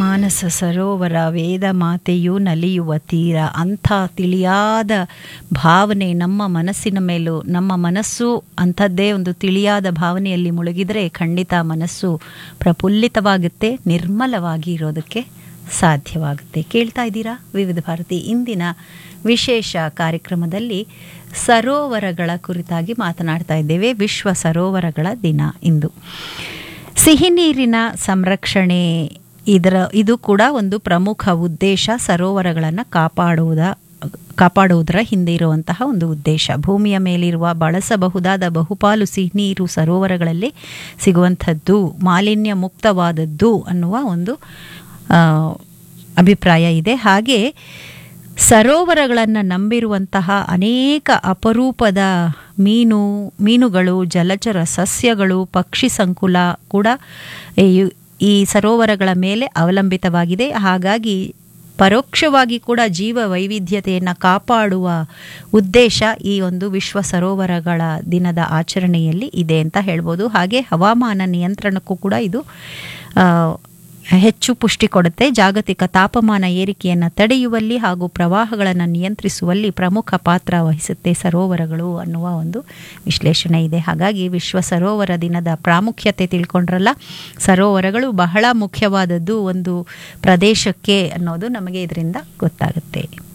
ಮಾನಸ ಸರೋವರ ವೇದ ಮಾತೆಯು ನಲಿಯುವ ತೀರ ಅಂಥ ತಿಳಿಯಾದ ಭಾವನೆ ನಮ್ಮ ಮನಸ್ಸಿನ ಮೇಲೂ ನಮ್ಮ ಮನಸ್ಸು ಅಂಥದ್ದೇ ಒಂದು ತಿಳಿಯಾದ ಭಾವನೆಯಲ್ಲಿ ಮುಳುಗಿದರೆ ಖಂಡಿತ ಮನಸ್ಸು ಪ್ರಫುಲ್ಲಿತವಾಗುತ್ತೆ ನಿರ್ಮಲವಾಗಿ ಇರೋದಕ್ಕೆ ಸಾಧ್ಯವಾಗುತ್ತೆ ಕೇಳ್ತಾ ಇದ್ದೀರಾ ವಿವಿಧ ಭಾರತಿ ಇಂದಿನ ವಿಶೇಷ ಕಾರ್ಯಕ್ರಮದಲ್ಲಿ ಸರೋವರಗಳ ಕುರಿತಾಗಿ ಮಾತನಾಡ್ತಾ ಇದ್ದೇವೆ ವಿಶ್ವ ಸರೋವರಗಳ ದಿನ ಇಂದು ಸಿಹಿ ನೀರಿನ ಸಂರಕ್ಷಣೆ ಇದರ ಇದು ಕೂಡ ಒಂದು ಪ್ರಮುಖ ಉದ್ದೇಶ ಸರೋವರಗಳನ್ನು ಕಾಪಾಡುವುದ ಕಾಪಾಡುವುದರ ಹಿಂದೆ ಇರುವಂತಹ ಒಂದು ಉದ್ದೇಶ ಭೂಮಿಯ ಮೇಲಿರುವ ಬಳಸಬಹುದಾದ ಬಹುಪಾಲು ಸಿಹಿ ನೀರು ಸರೋವರಗಳಲ್ಲಿ ಸಿಗುವಂಥದ್ದು ಮಾಲಿನ್ಯ ಮುಕ್ತವಾದದ್ದು ಅನ್ನುವ ಒಂದು ಅಭಿಪ್ರಾಯ ಇದೆ ಹಾಗೆ ಸರೋವರಗಳನ್ನು ನಂಬಿರುವಂತಹ ಅನೇಕ ಅಪರೂಪದ ಮೀನು ಮೀನುಗಳು ಜಲಚರ ಸಸ್ಯಗಳು ಪಕ್ಷಿ ಸಂಕುಲ ಕೂಡ ಈ ಸರೋವರಗಳ ಮೇಲೆ ಅವಲಂಬಿತವಾಗಿದೆ ಹಾಗಾಗಿ ಪರೋಕ್ಷವಾಗಿ ಕೂಡ ಜೀವ ವೈವಿಧ್ಯತೆಯನ್ನು ಕಾಪಾಡುವ ಉದ್ದೇಶ ಈ ಒಂದು ವಿಶ್ವ ಸರೋವರಗಳ ದಿನದ ಆಚರಣೆಯಲ್ಲಿ ಇದೆ ಅಂತ ಹೇಳ್ಬೋದು ಹಾಗೆ ಹವಾಮಾನ ನಿಯಂತ್ರಣಕ್ಕೂ ಕೂಡ ಇದು ಹೆಚ್ಚು ಪುಷ್ಟಿ ಕೊಡುತ್ತೆ ಜಾಗತಿಕ ತಾಪಮಾನ ಏರಿಕೆಯನ್ನು ತಡೆಯುವಲ್ಲಿ ಹಾಗೂ ಪ್ರವಾಹಗಳನ್ನು ನಿಯಂತ್ರಿಸುವಲ್ಲಿ ಪ್ರಮುಖ ಪಾತ್ರ ವಹಿಸುತ್ತೆ ಸರೋವರಗಳು ಅನ್ನುವ ಒಂದು ವಿಶ್ಲೇಷಣೆ ಇದೆ ಹಾಗಾಗಿ ವಿಶ್ವ ಸರೋವರ ದಿನದ ಪ್ರಾಮುಖ್ಯತೆ ತಿಳ್ಕೊಂಡ್ರಲ್ಲ ಸರೋವರಗಳು ಬಹಳ ಮುಖ್ಯವಾದದ್ದು ಒಂದು ಪ್ರದೇಶಕ್ಕೆ ಅನ್ನೋದು ನಮಗೆ ಇದರಿಂದ ಗೊತ್ತಾಗುತ್ತೆ